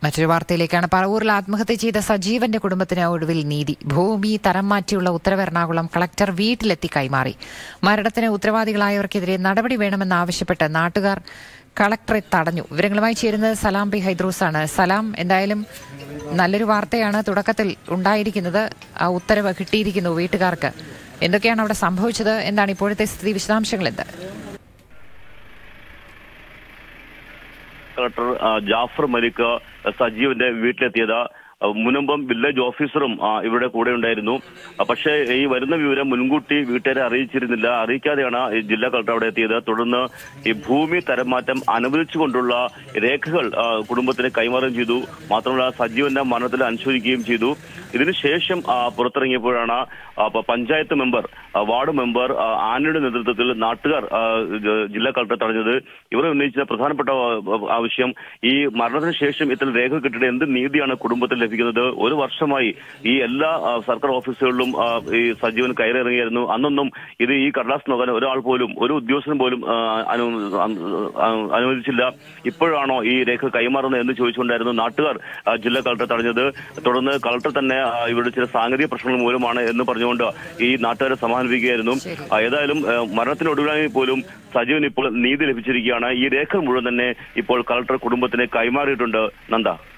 മറ്റൊരു വാർത്തയിലേക്കാണ് പറവൂരിൽ ആത്മഹത്യ ചെയ്ത സജീവന്റെ കുടുംബത്തിന് ഒടുവിൽ നീതി ഭൂമി തരം മാറ്റിയുള്ള ഉത്തരവ് എറണാകുളം കളക്ടർ വീട്ടിലെത്തി കൈമാറി മരണത്തിന് ഉത്തരവാദികളായവർക്കെതിരെ നടപടി വേണമെന്നാവശ്യപ്പെട്ട് നാട്ടുകാർ കളക്ടറെ തടഞ്ഞു വിവരങ്ങളുമായി ചേരുന്നത് സലാം പി ഹൈദ്രൂസാണ് സലാം എന്തായാലും നല്ലൊരു വാർത്തയാണ് തുടക്കത്തിൽ ഉണ്ടായിരിക്കുന്നത് ആ ഉത്തരവ് കിട്ടിയിരിക്കുന്നു വീട്ടുകാർക്ക് എന്തൊക്കെയാണ് അവിടെ സംഭവിച്ചത് എന്താണ് ഇപ്പോഴത്തെ സ്ഥിതി വിശദാംശങ്ങൾ എന്ത് കളക്ടർ ആ, ജാഫർ മലിക് സജീവന്റെ വീട്ടിലെത്തിയത് ആ, മുനമ്പം വില്ലേജ് ഓഫീസറും ആ, ഇവിടെ കൂടെ ഉണ്ടായിരുന്നു ആ, പക്ഷേ ഈ വരുന്ന വിവരം മുൻകൂട്ടി വീട്ടുകാരെ അറിയിച്ചിരുന്നില്ല അറിയിക്കാതെയാണ് ഈ ജില്ലാ കളക്ടർ അവിടെ എത്തിയത് തുടർന്ന് ഈ ഭൂമി തരംമാറ്റം അനുവദിച്ചുകൊണ്ടുള്ള രേഖകൾ ആ, കുടുംബത്തിന് കൈമാറുകയും ചെയ്തു മാത്രമല്ല സജീവന്റെ മരണത്തിൽ അനുശോചിക്കുകയും ചെയ്തു ഇതിനുശേഷം ആ, പുറത്തിറങ്ങിയപ്പോഴാണ് ആ, പ- പഞ്ചായത്ത് മെമ്പർ ആ, വാർഡ് മെമ്പർ ആ, ആനയുടെ നേതൃത്വത്തിൽ നാട്ടുകാർ ആ, ജ- ജില്ലാ കളക്ടറെ തടഞ്ഞത് ഇവർ ഉന്നയിച്ച പ്രധാനപ്പെട്ട ആ, ആവശ്യം ഈ മരണത്തിന് ശേഷം ഇത്തരം രേഖ കിട്ടിയിട്ട് എന്ത് നീതിയാണ് കുടുംബത്തിൽ ലഭിക്കുന്നത് ഒരു വർഷമായി ഈ എല്ലാ ആ, സർക്കാർ ഓഫീസുകളിലും ആ, ഈ സജീവൻ കയറിയിറങ്ങിയായിരുന്നു അന്നൊന്നും ഇത് ഈ കടലാസ് നോക്കാൻ ഒരാൾ പോലും ഒരു ഉദ്യോഗസ്ഥനും പോലും ആ, അനു- ആ, അനുവദിച്ചില്ല ഇപ്പോഴാണോ ഈ രേഖ കൈമാറുന്നത് എന്ന് ചോദിച്ചുകൊണ്ടായിരുന്നു നാട്ടുകാർ ആ, ജില്ലാ കളക്ടറെ തടഞ്ഞത് തുടർന്ന് കളക്ടർ തന്നെ ആ, ഇവിടെ ചില സാങ്കേതിക പ്രശ്നങ്ങൾ മൂലമാണ് എന്ന് പറഞ്ഞുകൊണ്ട് ഈ നാട്ടുകാരെ സമാധാനിപ്പിക്കുകയായിരുന്നു ശരി. ആ, ഏതായാലും ആ, മരണത്തിനൊടുവിലായി പോലും സജീവന് ഇപ്പോൾ നീതി ലഭിച്ചിരിക്കുകയാണ് ഈ രേഖ മുഴുവൻ തന്നെ ഇപ്പോൾ കളക്ടർ കുടുംബത്തിന് കൈമാറിയിട്ടുണ്ട് നന്ദ